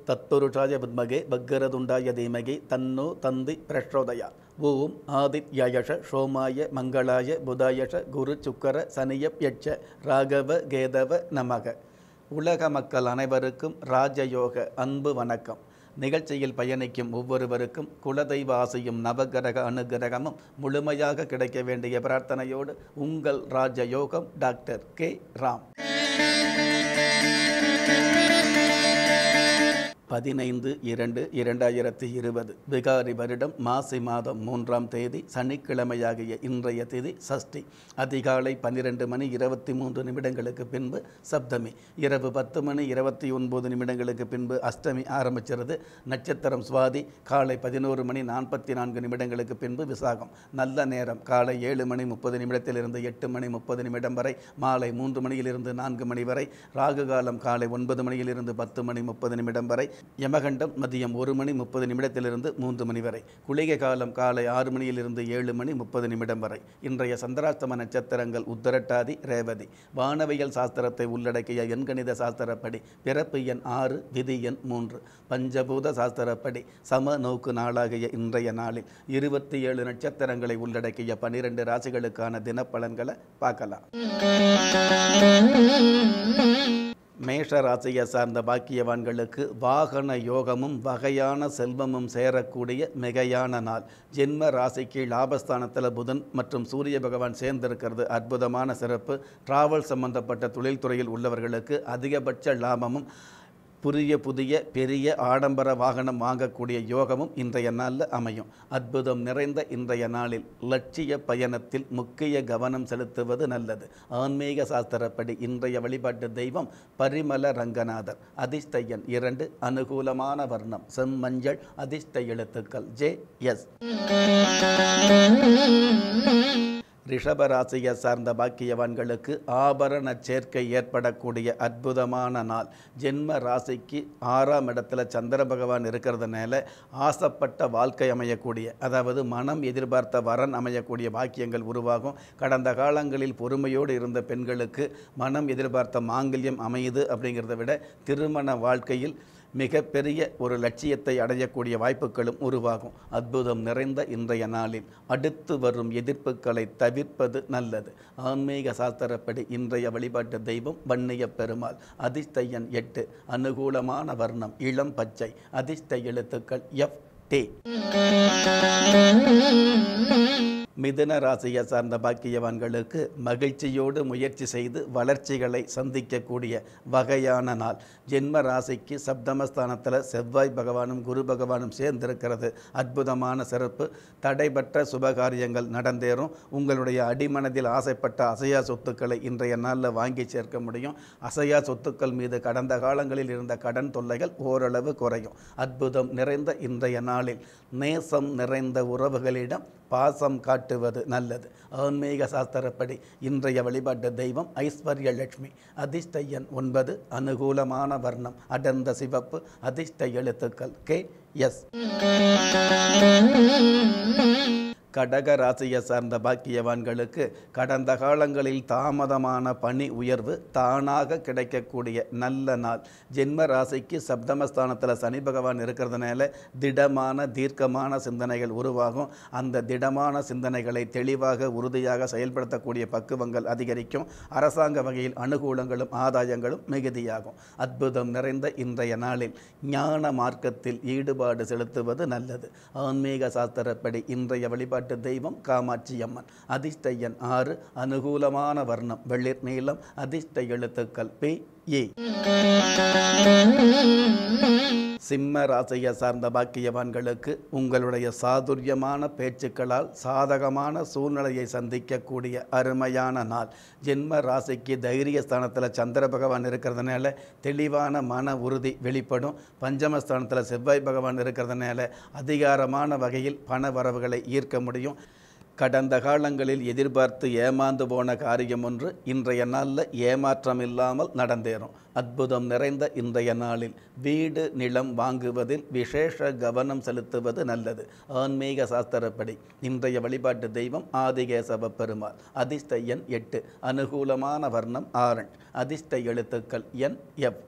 தத்துருஷாய வித்மகே பக்கரதுண்டாய தீமகி தன்னோ தந்தி பிரச்சோதயா ஓம் ஆதித்யயஷ சோமாய மங்களாய புதாயஷ குரு சுக்கர சனியப் யட்ச ராகவ கேதவ நமக உலக மக்கள் அனைவருக்கும் ராஜயோக அன்பு வணக்கம் நிகழ்ச்சியில் பயணிக்கும் ஒவ்வொருவருக்கும் குலதெய்வ ஆசையும் நவகிரக அனுகிரகமும் முழுமையாக கிடைக்க வேண்டிய பிரார்த்தனையோடு உங்கள் ராஜயோகம் டாக்டர் கே ராம் பதினைந்து இரண்டு இரண்டாயிரத்தி இருபது விகாரி வருடம் மாசி மாதம் மூன்றாம் தேதி சனிக்கிழமையாகிய இன்றைய தேதி சஷ்டி அதிகாலை பன்னிரெண்டு மணி இருபத்தி மூன்று நிமிடங்களுக்கு பின்பு சப்தமி இரவு பத்து மணி இருபத்தி ஒன்பது நிமிடங்களுக்கு பின்பு அஷ்டமி ஆரம்பிச்சிருது நட்சத்திரம் சுவாதி காலை பதினோரு மணி நாற்பத்தி நான்கு நிமிடங்களுக்கு பின்பு விசாகம் நல்ல நேரம் காலை ஏழு மணி முப்பது நிமிடத்திலிருந்து எட்டு மணி முப்பது நிமிடம் வரை மாலை மூன்று மணியிலிருந்து நான்கு மணி வரை ராகு காலம் காலை ஒன்பது மணியிலிருந்து பத்து மணி முப்பது நிமிடம் வரை யமகண்டம் மதியம் ஒரு மணி முப்பது நிமிடத்திலிருந்து மூன்று மணி வரை குளிகை காலம் காலை ஆறு மணியிலிருந்து ஏழு மணி முப்பது நிமிடம் வரை இன்றைய சந்திராஷ்டம நட்சத்திரங்கள் உத்தரட்டாதி ரேவதி வானவியல் சாஸ்திரத்தை உள்ளடக்கிய எண்கணித சாஸ்திரப்படி பிறப்பு எண் ஆறு விதி எண் மூன்று பஞ்சபூத சாஸ்திரப்படி சம நோக்கு நாளாகிய இன்றைய நாளில் இருபத்தி ஏழு நட்சத்திரங்களை உள்ளடக்கிய பனிரெண்டு ராசிகளுக்கான தினப்பலன்களை பார்க்கலாம் மேஷ ராசியை சார்ந்த பாக்கியவான்களுக்கு வாகன யோகமும் வகையான செல்வமும் சேரக்கூடிய மிகையான நாள் ஜென்ம ராசிக்கு லாபஸ்தானத்தில் புதன் மற்றும் சூரிய பகவான் சேர்ந்திருக்கிறது அற்புதமான சிறப்பு டிராவல் சம்பந்தப்பட்ட தொழில்துறையில் உள்ளவர்களுக்கு அதிகபட்ச லாபமும் புதிய புதிய பெரிய ஆடம்பர வாகனம் வாங்கக்கூடிய யோகமும் இன்றைய நாளில் அமையும் அற்புதம் நிறைந்த இன்றைய நாளில் லட்சிய பயணத்தில் முக்கிய கவனம் செலுத்துவது நல்லது ஆன்மீக சாஸ்திரப்படி இன்றைய வழிபாட்டு தெய்வம் பரிமல ரங்கநாதர் அதிர்ஷ்ட எண் இரண்டு அனுகூலமான வர்ணம் செம்மஞ்சள் அதிர்ஷ்ட எழுத்துக்கள் ஜே எஸ் ரிஷபராசியை சார்ந்த பாக்கியவான்களுக்கு ஆபரண சேர்க்கை ஏற்படக்கூடிய அற்புதமான நாள் ஜென்ம ராசிக்கு ஆறாம் இடத்துல சந்திர பகவான் இருக்கிறதுனால ஆசைப்பட்ட வாழ்க்கை அமையக்கூடிய அதாவது மனம் எதிர்பார்த்த வரன் அமையக்கூடிய பாக்கியங்கள் உருவாகும் கடந்த காலங்களில் பொறுமையோடு இருந்த பெண்களுக்கு மனம் எதிர்பார்த்த மாங்கல்யம் அமையுது அப்படிங்கிறத விட திருமண வாழ்க்கையில் மிகப்பெரிய ஒரு லட்சியத்தை அடையக்கூடிய வாய்ப்புகளும் உருவாகும் அற்புதம் நிறைந்த இன்றைய நாளில் அடுத்து வரும் எதிர்ப்புகளை தவிர்ப்பது நல்லது ஆன்மீக சாஸ்திரப்படி இன்றைய வழிபாட்டு தெய்வம் வன்னிய பெருமாள் அதிர்ஷ்ட எண் எட்டு அனுகூலமான வர்ணம் இளம் பச்சை அதிர்ஷ்ட எழுத்துக்கள் எஃப் டே மிதுன ராசியை சார்ந்த பாக்கியவான்களுக்கு மகிழ்ச்சியோடு முயற்சி செய்து வளர்ச்சிகளை சந்திக்கக்கூடிய வகையான நாள் ஜென்ம ராசிக்கு சப்தமஸ்தானத்தில் செவ்வாய் பகவானும் குரு பகவானும் சேர்ந்திருக்கிறது அற்புதமான சிறப்பு தடைபற்ற சுபகாரியங்கள் நடந்தேறும் உங்களுடைய அடிமனதில் ஆசைப்பட்ட அசையா சொத்துக்களை இன்றைய நாளில் வாங்கி சேர்க்க முடியும் அசையா சொத்துக்கள் மீது கடந்த காலங்களில் இருந்த கடன் தொல்லைகள் ஓரளவு குறையும் அற்புதம் நிறைந்த இன்றைய நாளில் நேசம் நிறைந்த உறவுகளிடம் பாசம் காட்டுவது நல்லது ஆன்மீக சாஸ்திரப்படி இன்றைய வழிபாட்டு தெய்வம் ஐஸ்வர்ய லட்சுமி அதிர்ஷ்ட எண் ஒன்பது அனுகூலமான வர்ணம் அடர்ந்த சிவப்பு அதிர்ஷ்ட எழுத்துக்கள் கே எஸ் கடக ராசியை சார்ந்த பாக்கியவான்களுக்கு கடந்த காலங்களில் தாமதமான பணி உயர்வு தானாக கிடைக்கக்கூடிய நல்ல நாள் ஜென்ம ராசிக்கு சப்தமஸ்தானத்தில் சனி பகவான் இருக்கிறதுனால திடமான தீர்க்கமான சிந்தனைகள் உருவாகும் அந்த திடமான சிந்தனைகளை தெளிவாக உறுதியாக செயல்படுத்தக்கூடிய பக்குவங்கள் அதிகரிக்கும் அரசாங்க வகையில் அனுகூலங்களும் ஆதாயங்களும் மிகுதியாகும் அற்புதம் நிறைந்த இன்றைய நாளில் ஞான மார்க்கத்தில் ஈடுபாடு செலுத்துவது நல்லது ஆன்மீக சாஸ்திரப்படி இன்றைய வழிபாட்டு தெய்வம் காமாட்சி அம்மன் அதிர்ஷ்ட எண் ஆறு அனுகூலமான வர்ணம் வெளிர் நீளம் அதிர்ஷ்ட எழுத்துக்கள் பி ஏ சிம்ம ராசியை சார்ந்த பாக்கியவான்களுக்கு உங்களுடைய சாதுரியமான பேச்சுக்களால் சாதகமான சூழ்நிலையை சந்திக்கக்கூடிய அருமையான நாள் ஜென்ம ராசிக்கு தைரிய ஸ்தானத்தில் சந்திர பகவான் இருக்கிறதுனால தெளிவான மன உறுதி வெளிப்படும் பஞ்சமஸ்தானத்தில் செவ்வாய் பகவான் இருக்கிறதுனால அதிகாரமான வகையில் பண வரவுகளை ஈர்க்க முடியும் கடந்த காலங்களில் எதிர்பார்த்து ஏமாந்து போன காரியம் ஒன்று இன்றைய நாளில் ஏமாற்றம் இல்லாமல் நடந்தேறும் அற்புதம் நிறைந்த இன்றைய நாளில் வீடு நிலம் வாங்குவதில் விசேஷ கவனம் செலுத்துவது நல்லது ஆன்மீக சாஸ்திரப்படி இன்றைய வழிபாட்டு தெய்வம் ஆதிகேசவ பெருமாள் அதிர்ஷ்ட எண் எட்டு அனுகூலமான வர்ணம் ஆரஞ்ச் அதிர்ஷ்ட எழுத்துக்கள் என் எஃப்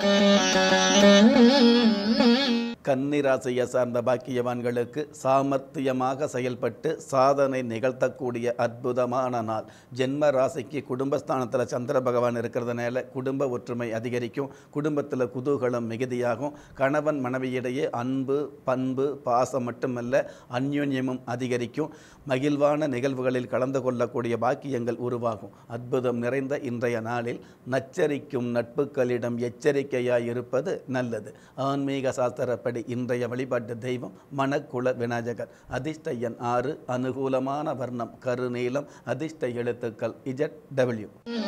கன்னிராசியை சார்ந்த பாக்கியவான்களுக்கு சாமர்த்தியமாக செயல்பட்டு சாதனை நிகழ்த்தக்கூடிய அற்புதமான நாள் ஜென்ம ராசிக்கு குடும்பஸ்தானத்தில் சந்திர பகவான் இருக்கிறதுனால குடும்ப ஒற்றுமை அதிகரிக்கும் குடும்பத்தில் குதூகலம் மிகுதியாகும் கணவன் மனைவியிடையே அன்பு பண்பு பாசம் மட்டுமல்ல அந்யோன்யமும் அதிகரிக்கும் மகிழ்வான நிகழ்வுகளில் கலந்து கொள்ளக்கூடிய பாக்கியங்கள் உருவாகும் அற்புதம் நிறைந்த இன்றைய நாளில் நச்சரிக்கும் நட்புகளிடம் எச்சரிக்கையாய் இருப்பது நல்லது ஆன்மீக சாஸ்திரப்படி இன்றைய வழிபாட்டு தெய்வம் மணக்குள விநாயகர் அதிர்ஷ்ட எண் ஆறு அனுகூலமான வர்ணம் கருநீலம் அதிர்ஷ்ட எழுத்துக்கள் இஜட் டபிள்யூ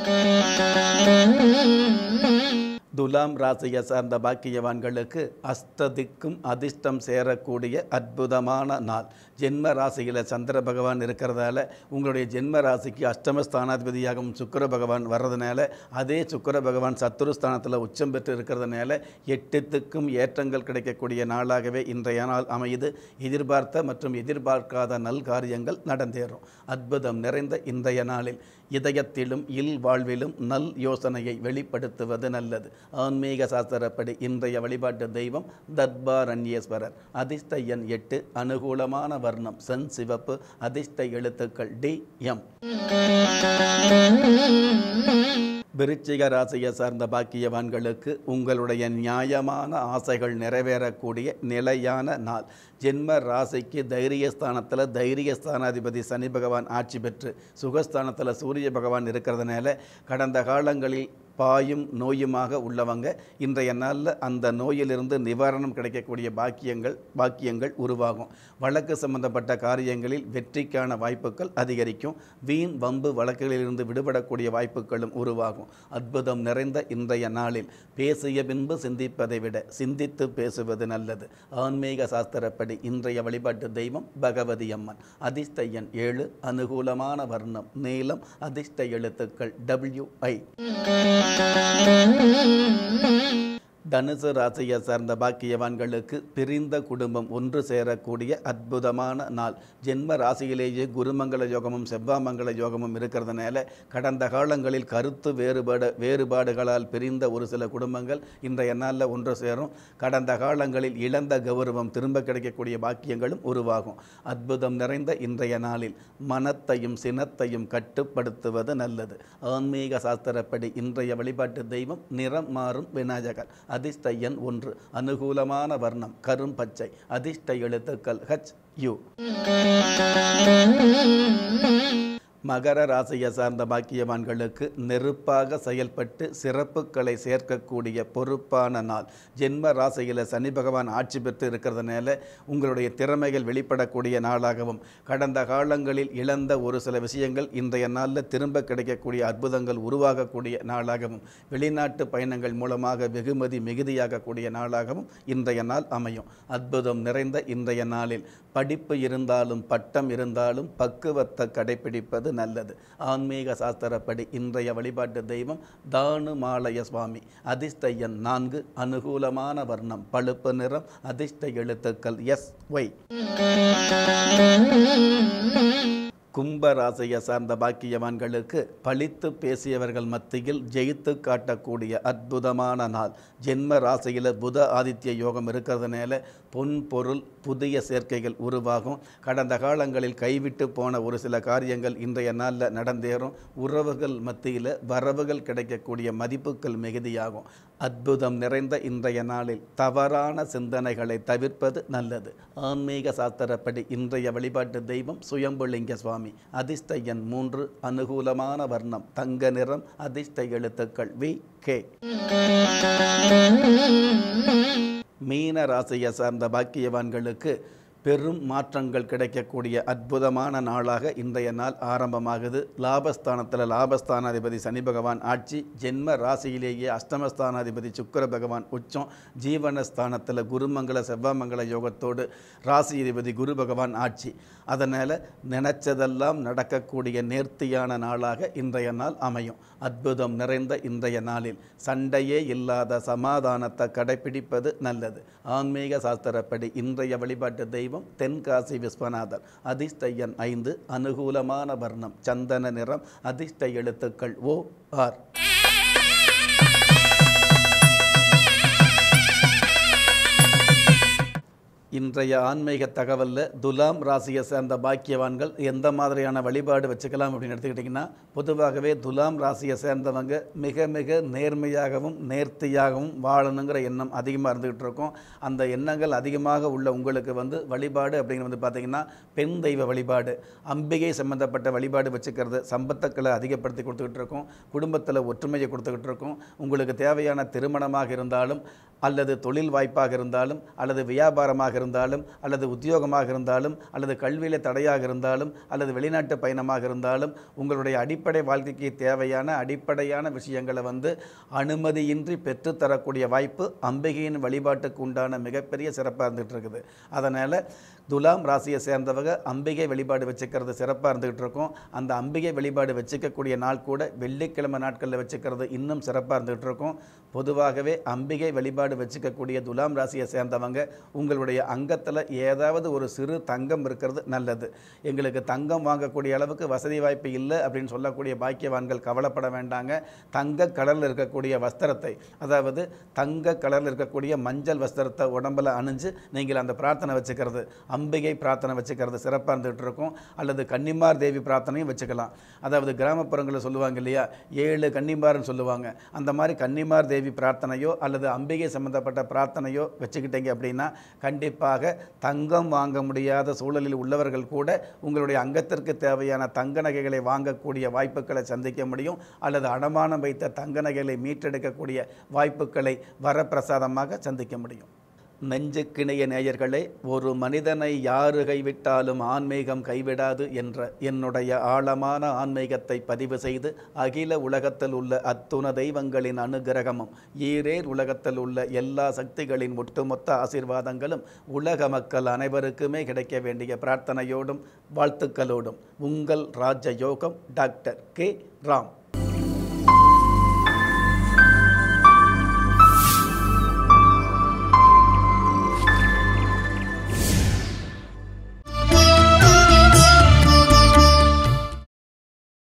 துலாம் ராசியை சார்ந்த பாக்கியவான்களுக்கு அஸ்ததிக்கும் அதிர்ஷ்டம் சேரக்கூடிய அற்புதமான நாள் ஜென்ம ராசியில் சந்திர பகவான் இருக்கிறதால உங்களுடைய ஜென்ம ராசிக்கு அஷ்டமஸ்தானாதிபதியாகவும் சுக்கிர பகவான் வர்றதுனால அதே சுக்கிர பகவான் சத்துருஸ்தானத்தில் உச்சம் பெற்று இருக்கிறதுனால எட்டுத்துக்கும் ஏற்றங்கள் கிடைக்கக்கூடிய நாளாகவே இன்றைய நாள் அமையுது எதிர்பார்த்த மற்றும் எதிர்பார்க்காத நல் காரியங்கள் நடந்தேறும் அற்புதம் நிறைந்த இன்றைய நாளில் இதயத்திலும் இல் வாழ்விலும் நல் யோசனையை வெளிப்படுத்துவது நல்லது ஆன்மீக சாஸ்திரப்படி இன்றைய வழிபாட்டு தெய்வம் தர்பாரண்யேஸ்வரர் அதிர்ஷ்ட எண் எட்டு அனுகூலமான வர்ணம் சென் சிவப்பு அதிர்ஷ்ட எழுத்துக்கள் டி எம் விருச்சிக ராசியை சார்ந்த பாக்கியவான்களுக்கு உங்களுடைய நியாயமான ஆசைகள் நிறைவேறக்கூடிய நிலையான நாள் ஜென்ம ராசிக்கு தைரியஸ்தானத்தில் தைரியஸ்தானாதிபதி சனி பகவான் ஆட்சி பெற்று சுகஸ்தானத்தில் சூரிய பகவான் இருக்கிறதுனால கடந்த காலங்களில் பாயும் நோயுமாக உள்ளவங்க இன்றைய நாளில் அந்த நோயிலிருந்து நிவாரணம் கிடைக்கக்கூடிய பாக்கியங்கள் பாக்கியங்கள் உருவாகும் வழக்கு சம்பந்தப்பட்ட காரியங்களில் வெற்றிக்கான வாய்ப்புகள் அதிகரிக்கும் வீண் வம்பு வழக்குகளிலிருந்து விடுபடக்கூடிய வாய்ப்புகளும் உருவாகும் அற்புதம் நிறைந்த இன்றைய நாளில் பேசிய பின்பு சிந்திப்பதை விட சிந்தித்து பேசுவது நல்லது ஆன்மீக சாஸ்திரப்படி இன்றைய வழிபாட்டு தெய்வம் பகவதி அம்மன் அதிர்ஷ்ட எண் ஏழு அனுகூலமான வர்ணம் நீளம் அதிர்ஷ்ட எழுத்துக்கள் டபிள்யூ ஐ தனுசு ராசியை சார்ந்த பாக்கியவான்களுக்கு பிரிந்த குடும்பம் ஒன்று சேரக்கூடிய அற்புதமான நாள் ஜென்ம ராசியிலேயே குருமங்கள யோகமும் செவ்வாமங்கள யோகமும் இருக்கிறதுனால கடந்த காலங்களில் கருத்து வேறுபாடு வேறுபாடுகளால் பிரிந்த ஒரு சில குடும்பங்கள் இன்றைய நாளில் ஒன்று சேரும் கடந்த காலங்களில் இழந்த கௌரவம் திரும்ப கிடைக்கக்கூடிய பாக்கியங்களும் உருவாகும் அற்புதம் நிறைந்த இன்றைய நாளில் மனத்தையும் சினத்தையும் கட்டுப்படுத்துவது நல்லது ஆன்மீக சாஸ்திரப்படி இன்றைய வழிபாட்டு தெய்வம் நிறம் மாறும் விநாயகர் அதிர்ஷ்ட எண் ஒன்று அனுகூலமான வர்ணம் கரும் பச்சை அதிர்ஷ்ட எழுத்துக்கள் ஹச் யூ மகர ராசியை சார்ந்த பாக்கியவான்களுக்கு நெருப்பாக செயல்பட்டு சிறப்புகளை சேர்க்கக்கூடிய பொறுப்பான நாள் ஜென்ம ராசியில் சனி பகவான் ஆட்சி பெற்று இருக்கிறதுனால உங்களுடைய திறமைகள் வெளிப்படக்கூடிய நாளாகவும் கடந்த காலங்களில் இழந்த ஒரு சில விஷயங்கள் இன்றைய நாளில் திரும்ப கிடைக்கக்கூடிய அற்புதங்கள் உருவாகக்கூடிய நாளாகவும் வெளிநாட்டு பயணங்கள் மூலமாக வெகுமதி மிகுதியாகக்கூடிய நாளாகவும் இன்றைய நாள் அமையும் அற்புதம் நிறைந்த இன்றைய நாளில் படிப்பு இருந்தாலும் பட்டம் இருந்தாலும் பக்குவத்தை கடைபிடிப்பது நல்லது ஆன்மீக சாஸ்திரப்படி இன்றைய வழிபாட்டு தெய்வம் தானுமாலய சுவாமி அதிர்ஷ்ட எண் நான்கு அனுகூலமான வர்ணம் பழுப்பு நிறம் அதிர்ஷ்ட எழுத்துக்கள் எஸ் ஒய் கும்ப ராசியை சார்ந்த பாக்கியவான்களுக்கு பழித்து பேசியவர்கள் மத்தியில் ஜெயித்து காட்டக்கூடிய அற்புதமான நாள் ஜென்ம ராசியில் புத ஆதித்ய யோகம் இருக்கிறதுனால பொன் பொருள் புதிய சேர்க்கைகள் உருவாகும் கடந்த காலங்களில் கைவிட்டு போன ஒரு சில காரியங்கள் இன்றைய நாளில் நடந்தேறும் உறவுகள் மத்தியில் வரவுகள் கிடைக்கக்கூடிய மதிப்புகள் மிகுதியாகும் அற்புதம் நிறைந்த இன்றைய நாளில் தவறான சிந்தனைகளை தவிர்ப்பது நல்லது ஆன்மீக சாஸ்திரப்படி இன்றைய வழிபாட்டு தெய்வம் சுயம்புலிங்க சுவாமி அதிர்ஷ்ட எண் மூன்று அனுகூலமான வர்ணம் தங்க நிறம் அதிர்ஷ்ட எழுத்துக்கள் வி கே மீன ராசியை சார்ந்த பாக்கியவான்களுக்கு பெரும் மாற்றங்கள் கிடைக்கக்கூடிய அற்புதமான நாளாக இன்றைய நாள் ஆரம்பமாகுது லாபஸ்தானத்தில் லாபஸ்தானாதிபதி சனி பகவான் ஆட்சி ஜென்ம ராசியிலேயே அஷ்டமஸ்தானாதிபதி சுக்கிர பகவான் உச்சம் ஜீவனஸ்தானத்தில் குருமங்கல செவ்வாமங்கல யோகத்தோடு ராசி அதிபதி குரு பகவான் ஆட்சி அதனால் நினைச்சதெல்லாம் நடக்கக்கூடிய நேர்த்தியான நாளாக இன்றைய நாள் அமையும் அற்புதம் நிறைந்த இன்றைய நாளில் சண்டையே இல்லாத சமாதானத்தை கடைபிடிப்பது நல்லது ஆன்மீக சாஸ்திரப்படி இன்றைய வழிபாட்டு தெய்வம் தென்காசி விஸ்வநாதர் அதிர்ஷ்ட எண் ஐந்து அனுகூலமான வர்ணம் சந்தன நிறம் அதிர்ஷ்ட எழுத்துக்கள் ஓ ஆர் இன்றைய ஆன்மீக தகவலில் துலாம் ராசியை சேர்ந்த பாக்கியவான்கள் எந்த மாதிரியான வழிபாடு வச்சுக்கலாம் அப்படின்னு எடுத்துக்கிட்டிங்கன்னா பொதுவாகவே துலாம் ராசியை சேர்ந்தவங்க மிக மிக நேர்மையாகவும் நேர்த்தியாகவும் வாழணுங்கிற எண்ணம் அதிகமாக இருந்துகிட்டு இருக்கும் அந்த எண்ணங்கள் அதிகமாக உள்ள உங்களுக்கு வந்து வழிபாடு அப்படிங்கிறது வந்து பார்த்திங்கன்னா பெண் தெய்வ வழிபாடு அம்பிகை சம்பந்தப்பட்ட வழிபாடு வச்சுக்கிறது சம்பத்துக்களை அதிகப்படுத்தி கொடுத்துக்கிட்டு இருக்கோம் குடும்பத்தில் ஒற்றுமையை கொடுத்துக்கிட்டு இருக்கோம் உங்களுக்கு தேவையான திருமணமாக இருந்தாலும் அல்லது தொழில் வாய்ப்பாக இருந்தாலும் அல்லது வியாபாரமாக இருந்தாலும் அல்லது உத்தியோகமாக இருந்தாலும் அல்லது கல்வியில் தடையாக இருந்தாலும் அல்லது வெளிநாட்டு பயணமாக இருந்தாலும் உங்களுடைய அடிப்படை வாழ்க்கைக்கு தேவையான அடிப்படையான விஷயங்களை வந்து அனுமதியின்றி பெற்றுத்தரக்கூடிய வாய்ப்பு அம்பிகையின் வழிபாட்டுக்கு உண்டான மிகப்பெரிய சிறப்பாக இருந்துகிட்டு இருக்குது அதனால் துலாம் ராசியை சேர்ந்தவங்க அம்பிகை வழிபாடு வச்சுக்கிறது சிறப்பாக இருந்துகிட்டு இருக்கும் அந்த அம்பிகை வழிபாடு வச்சுக்கக்கூடிய நாள் கூட வெள்ளிக்கிழமை நாட்களில் வச்சுக்கிறது இன்னும் சிறப்பாக இருந்துகிட்டு இருக்கும் பொதுவாகவே அம்பிகை வழிபாடு வச்சுக்கக்கூடிய துலாம் ராசியை சேர்ந்தவங்க உங்களுடைய அங்கத்தில் ஏதாவது ஒரு சிறு தங்கம் இருக்கிறது நல்லது எங்களுக்கு தங்கம் வாங்கக்கூடிய அளவுக்கு வசதி வாய்ப்பு இல்லை அப்படின்னு சொல்லக்கூடிய பாக்கியவான்கள் கவலைப்பட வேண்டாங்க தங்க கலரில் இருக்கக்கூடிய வஸ்திரத்தை அதாவது தங்க கலரில் இருக்கக்கூடிய மஞ்சள் வஸ்திரத்தை உடம்புல அணிஞ்சு நீங்கள் அந்த பிரார்த்தனை வச்சுக்கிறது அம்பிகை பிரார்த்தனை வச்சுக்கிறது சிறப்பாக இருந்துகிட்டு இருக்கும் அல்லது கன்னிமார் தேவி பிரார்த்தனையும் வச்சுக்கலாம் அதாவது கிராமப்புறங்களில் சொல்லுவாங்க இல்லையா ஏழு கன்னிமார்னு சொல்லுவாங்க அந்த மாதிரி கன்னிமார் தேவி பிரார்த்தனையோ அல்லது அம்பிகை சம்பந்தப்பட்ட பிரார்த்தனையோ வச்சுக்கிட்டீங்க அப்படின்னா கண்டிப்பாக தங்கம் வாங்க முடியாத சூழலில் உள்ளவர்கள் கூட உங்களுடைய அங்கத்திற்கு தேவையான தங்க நகைகளை வாங்கக்கூடிய வாய்ப்புகளை சந்திக்க முடியும் அல்லது அடமானம் வைத்த தங்க நகைகளை மீட்டெடுக்கக்கூடிய வாய்ப்புகளை வரப்பிரசாதமாக சந்திக்க முடியும் நெஞ்சுக்கிணைய நேயர்களே ஒரு மனிதனை யாரு கைவிட்டாலும் ஆன்மீகம் கைவிடாது என்ற என்னுடைய ஆழமான ஆன்மீகத்தை பதிவு செய்து அகில உலகத்தில் உள்ள அத்துண தெய்வங்களின் அனுகிரகமும் ஈரேர் உலகத்தில் உள்ள எல்லா சக்திகளின் ஒட்டுமொத்த ஆசீர்வாதங்களும் உலக மக்கள் அனைவருக்குமே கிடைக்க வேண்டிய பிரார்த்தனையோடும் வாழ்த்துக்களோடும் உங்கள் ராஜ யோகம் டாக்டர் கே ராம்